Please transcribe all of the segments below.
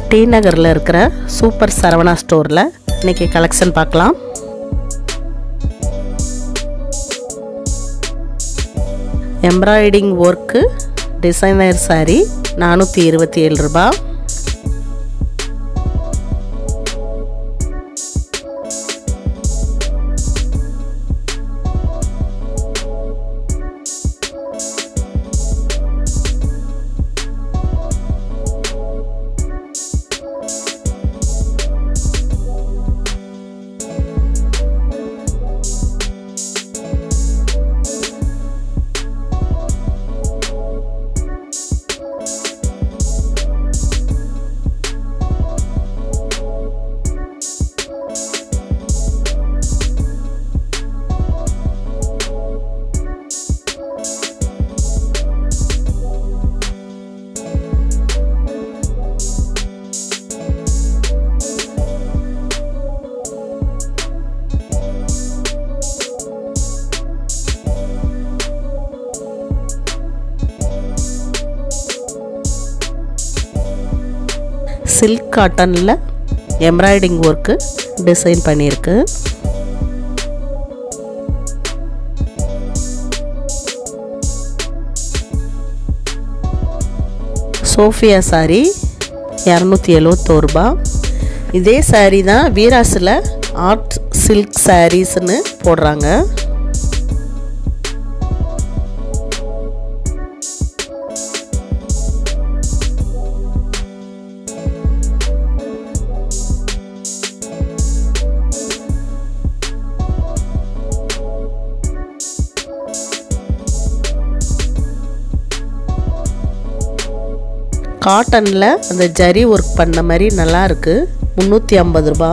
D நகரில் இருக்கிற super Saravana ஸ்டோரில் இன்றைக்கி கலெக்ஷன் பார்க்கலாம் எம்ப்ராய்டிங் ஒர்க்கு டிசைனர் சாரீ நானூற்றி இருபத்தி ஏழு ரூபாய் சில்க் காட்டனில் எம்ப்ராய்டிங் ஒர்க்கு டிசைன் பண்ணியிருக்கு சோஃபியா சாரி இரநூத்தி எழுவத்தோரு ரூபா இதே சாரீ தான் வீராஸில் ஆர்ட் சில்க் சாரீஸ்னு போடுறாங்க காட்டனில் அந்த ஜரி ஒர்க் பண்ண மாதிரி நல்லா இருக்கு முந்நூற்றி ஐம்பது ரூபா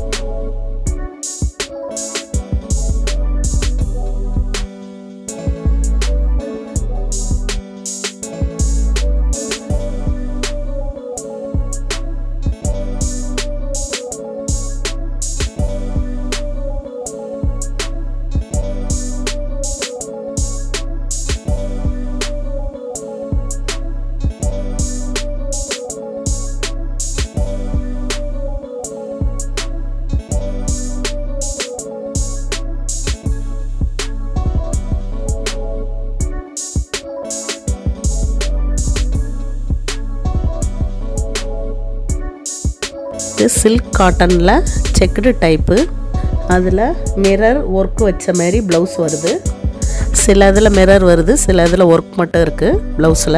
இது சில்க் காட்டனில் செக்குடு டைப்பு அதில் மிரர் ஒர்க் வச்ச மாதிரி ப்ளவுஸ் வருது சில இதில் மிரர் வருது சில இதில் ஒர்க் மட்டும் இருக்குது ப்ளவுஸில்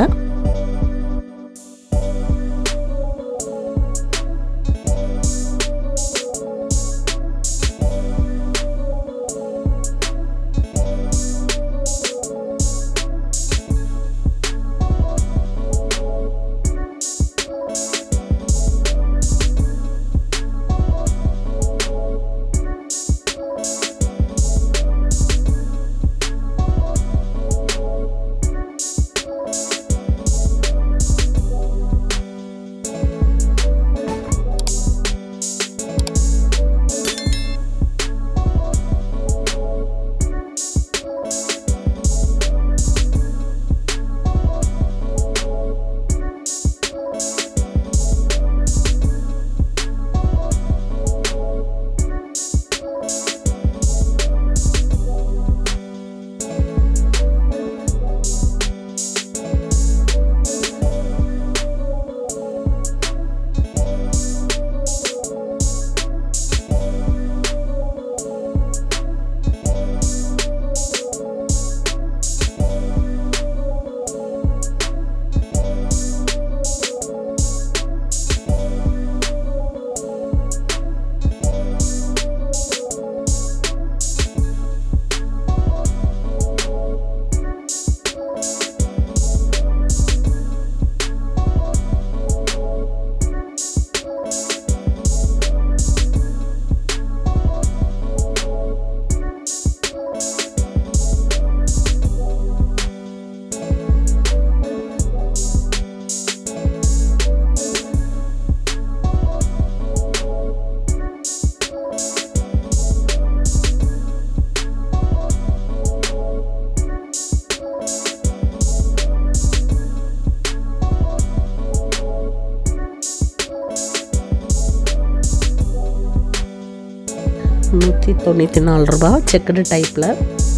நூற்றி தொண்ணூற்றி நாலு ரூபா செக்குடு டைப்பில்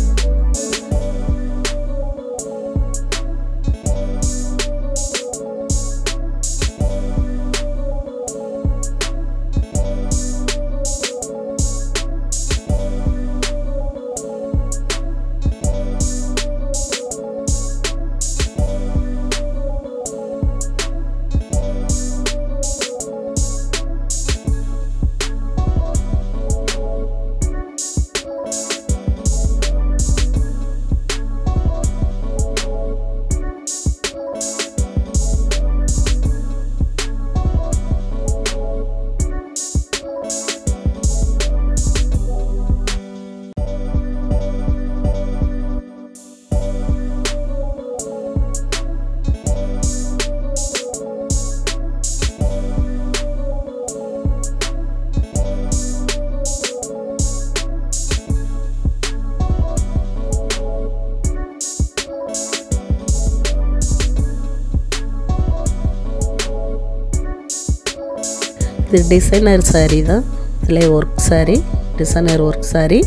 இது டிசைனர் saree தான் இதில் work saree designer work saree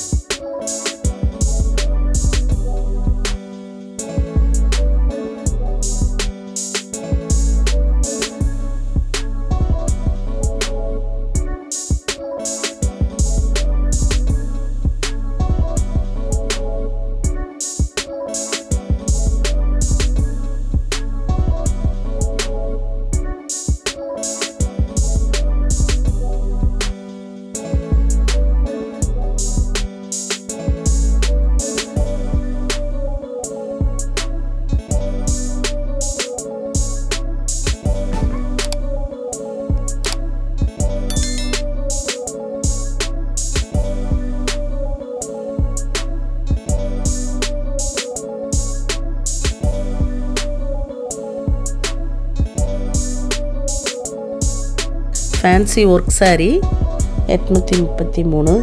fancy work saree எட்நூற்றி முப்பத்தி மூணு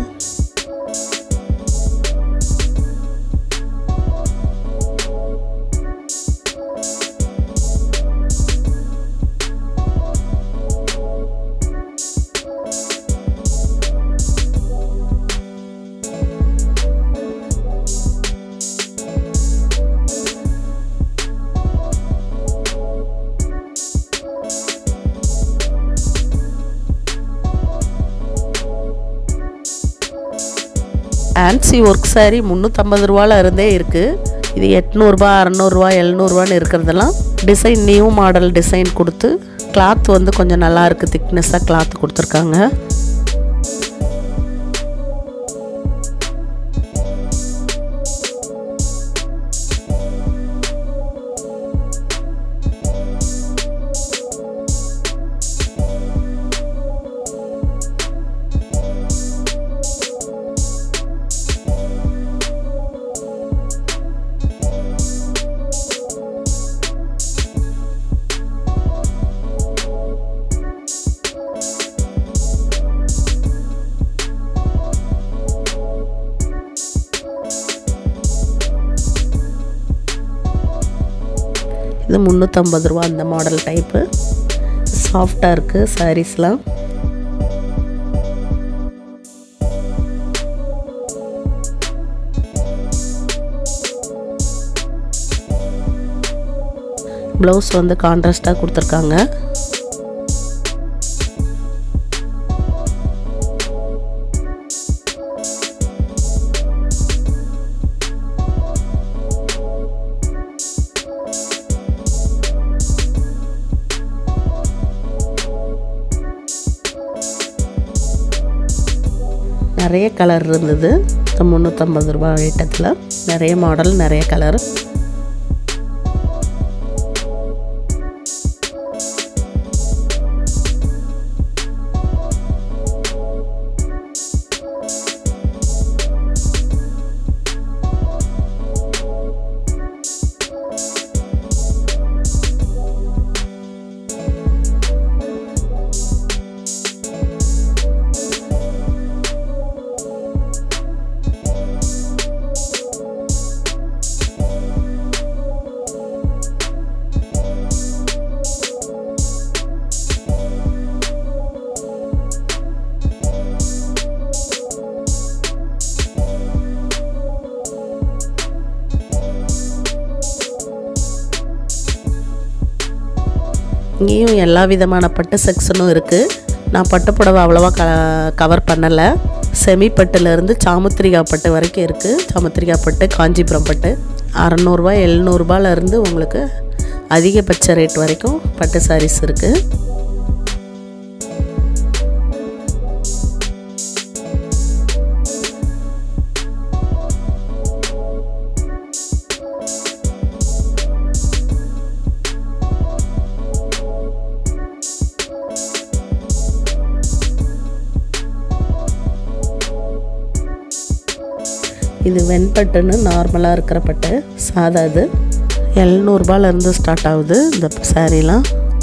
ஃபேன்சி ஒர்க் saree முந்நூற்றம்பது ரூபால இருந்தே இருக்குது இது எட்நூறுபா அறநூறுவா எழுநூறுவான்னு இருக்கிறதெல்லாம் டிசைன் நியூ மாடல் டிசைன் கொடுத்து கிளாத் வந்து கொஞ்சம் நல்லா இருக்குது திக்னஸாக கிளாத் கொடுத்துருக்காங்க இது முந்நூற்றம்பது ரூபா அந்த மாடல் டைப்பு சாஃப்டாக இருக்குது சாரீஸ்லாம் ப்ளவுஸ் வந்து கான்ட்ராஸ்டாக கொடுத்துருக்காங்க நிறைய கலர் இருந்தது முந்நூற்றம்பது ரூபா ஐட்டத்தில் நிறைய மாடல் நிறைய கலர் இங்கேயும் எல்லா விதமான பட்டு செக்ஷனும் இருக்குது நான் பட்டு புடவை அவ்வளோவா க கவர் பண்ணலை செமி பட்டுலேருந்து சாமுத்திரிகா பட்டு வரைக்கும் இருக்குது சாமுத்திரிகா பட்டு காஞ்சிபுரம் பட்டு அறநூறுபா எழுநூறுபாலேருந்து உங்களுக்கு அதிகபட்ச ரேட் வரைக்கும் பட்டு சாரீஸ் இருக்குது இது வெண்பட்டுன்னு நார்மலாக இருக்கிற பட்டு சாதா இது எழுநூறுபாலேருந்து ஸ்டார்ட் ஆகுது இந்த சாரீலாம்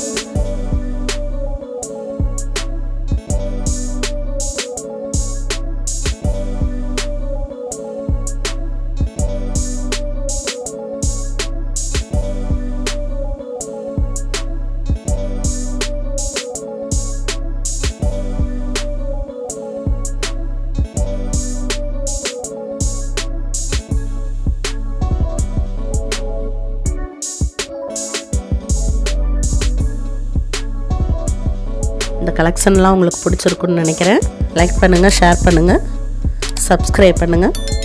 இந்த கலெக்ஷன்லாம் உங்களுக்கு பிடிச்சிருக்குன்னு நினைக்கிறேன் லைக் பண்ணுங்கள் ஷேர் பண்ணுங்கள் சப்ஸ்கிரைப் பண்ணுங்கள்